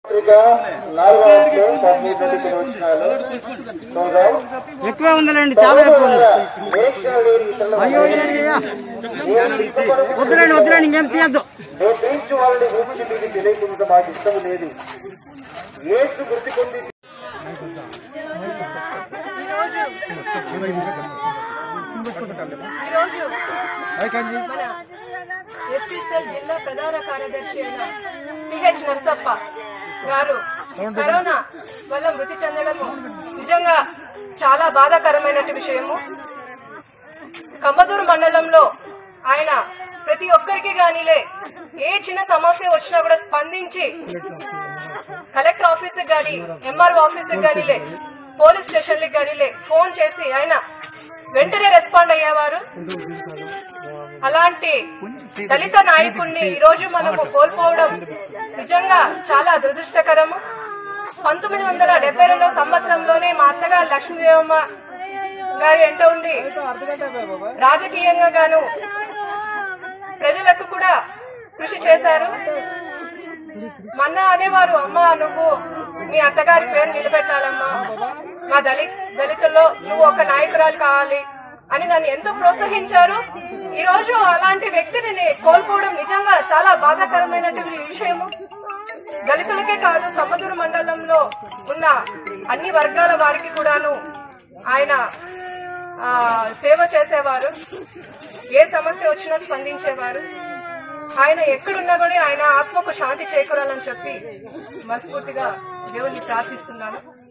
పత్రిక నాలుగవ వంతు పదమూడు నుండి ప్రవచనాలు చదువుదాం. ఎక్కువే ఉందిలేండి చాలా ఎక్కువ ఉంది నిరీక్షణ లేని ఇతరుల అయ్యో అయ్యో, అయ్యో. నేను ఇష్టపడను. వద్దులేండి వద్దులేండి ఇంకేం తీయద్దు నేను ప్రేమించు వాళ్ళని గురించి మీకు తెలియకుండా మాకు ఇష్టం లేదు ఏసు గుర్తు పొంది ఈరోజు మన ఎస్సీసీఎల్ జిల్లా ప్రధాన కార్యదర్శి అయిన సిహెచ్ నర్సప్ప గారు కరోనా వల్ల మృతి చెందడము నిజంగా చాలా బాధాకరమైనటువంటి విషయము కంబదూరు మండలంలో ఆయన ప్రతి ఒక్కరికి గానిలే ఏ చిన్న సమస్య వచ్చినా కూడా స్పందించి కలెక్టర్ ఆఫీస్ గాని ఎంఆర్ఓ ఆఫీస్ గానిలే పోలీస్ స్టేషన్ గానిలే ఫోన్ చేసి ఆయన వెంటనే రెస్పాండ్ అయ్యేవారు అలాంటి దళిత నాయకుడిని ఈ రోజు మనము కోల్పోవడం నిజంగా చాలా దురదృష్టకరము పంతొమ్మిది వందల డెబ్బై రెండవ సంవత్సరంలోనే మా అత్తగారు లక్ష్మీదేవమ్మ గారి ఎంట ఉండి రాజకీయంగా గాను ప్రజలకు కూడా కృషి చేశారు మొన్న అనేవారు అమ్మ నువ్వు మీ అత్తగారి పేరు నిలబెట్టాలమ్మా మా దళిత్ దళితుల్లో నువ్వు ఒక నాయకురాలు కావాలి అని నన్ను ఎంతో ప్రోత్సహించారు ఈ రోజు అలాంటి వ్యక్తిని నే- కోల్పోవడం నిజంగా చాలా బాధాకరమైనటువంటి విషయము దళితులకే కాదు కమ్మదూరు మండలంలో ఉన్న అన్ని వర్గాల వారికి కూడాను ఆయన ఆ, సేవ చేసేవారు ఏ సమస్య వచ్చినా స్పందించేవారు ఆయన ఎక్కడున్నా కూడా ఆయన ఆత్మకు శాంతి చేకూరాలని చెప్పి మనస్ఫూర్తిగా దేవుణ్ణి ప్రార్థిస్తున్నాను